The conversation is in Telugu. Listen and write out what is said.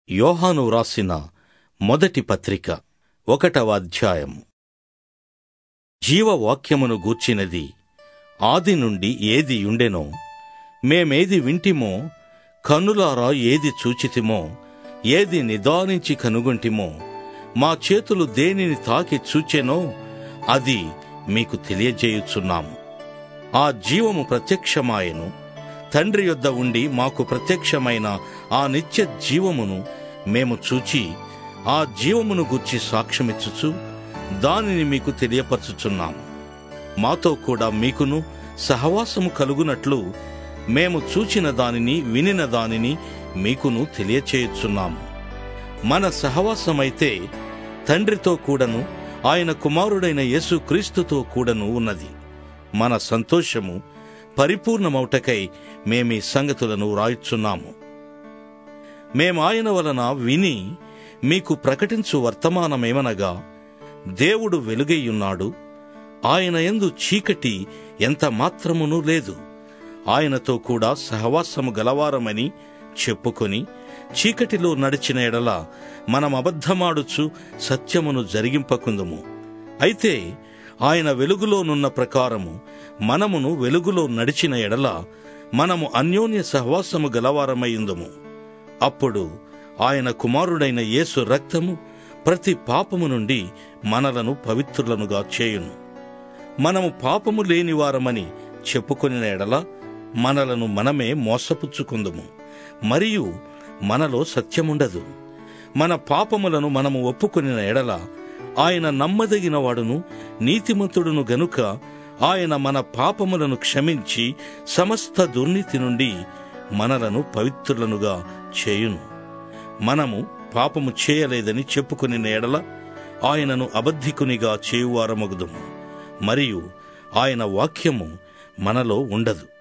యోహాను వ్రాసిన మొదటి పత్రిక ఒకటవ అధ్యాయం జీవవాక్యమును గూర్చినది ఆది నుండి ఏది ఉండెనో మేమేది వింటిమో కన్నులారా ఏది చూచితిమో ఏది నిదానించి కనుగొంటిమో మా చేతులు దేనిని తాకి చూచెనో అది మీకు తెలియజేయుచున్నాము ఆ జీవము ప్రత్యక్షమాయెను తండ్రి యొద్ద ఉండి మాకు ప్రత్యక్షమైన ఆ నిత్య జీవమును మేము చూచి ఆ జీవమును గుర్చి సాక్ష్యమిచ్చుచు దానిని మీకు తెలియపరచుచున్నాము మాతో కూడా మీకును సహవాసము కలుగునట్లు మేము చూచిన దానిని వినిన దానిని మీకును తెలియచేయుచున్నాము మన సహవాసమైతే తండ్రితో కూడను ఆయన కుమారుడైన యేసు క్రీస్తుతో కూడను ఉన్నది మన సంతోషము పరిపూర్ణమౌటకై మేమీ సంగతులను రాయుచున్నాము మేమాయన వలన విని మీకు ప్రకటించు వర్తమానమేమనగా దేవుడు వెలుగైయున్నాడు ఆయన యందు చీకటి ఎంత మాత్రమునూ లేదు ఆయనతో కూడా సహవాసము గలవారమని చెప్పుకొని చీకటిలో నడిచిన ఎడల మనం అబద్ధమాడుచు సత్యమును జరిగింపకుందుము అయితే ఆయన వెలుగులోనున్న ప్రకారము మనమును వెలుగులో నడిచిన ఎడల మనము అన్యోన్య సహవాసము గలవారమైందుము అప్పుడు ఆయన కుమారుడైన యేసు రక్తము ప్రతి పాపము నుండి మనలను పవిత్రులనుగా చేయును మనము పాపము లేనివారమని చెప్పుకొనిన ఎడల మనలను మనమే మోసపుచ్చుకుందుము మరియు మనలో సత్యముండదు మన పాపములను మనము ఒప్పుకొనిన ఎడల ఆయన నమ్మదగిన వాడును నీతిమంతుడును గనుక ఆయన మన పాపములను క్షమించి సమస్త దుర్నీతి నుండి మనలను పవిత్రులనుగా చేయును మనము పాపము చేయలేదని చెప్పుకుని ఎడల ఆయనను అబద్ధికునిగా చేయువారమగుదుము మరియు ఆయన వాక్యము మనలో ఉండదు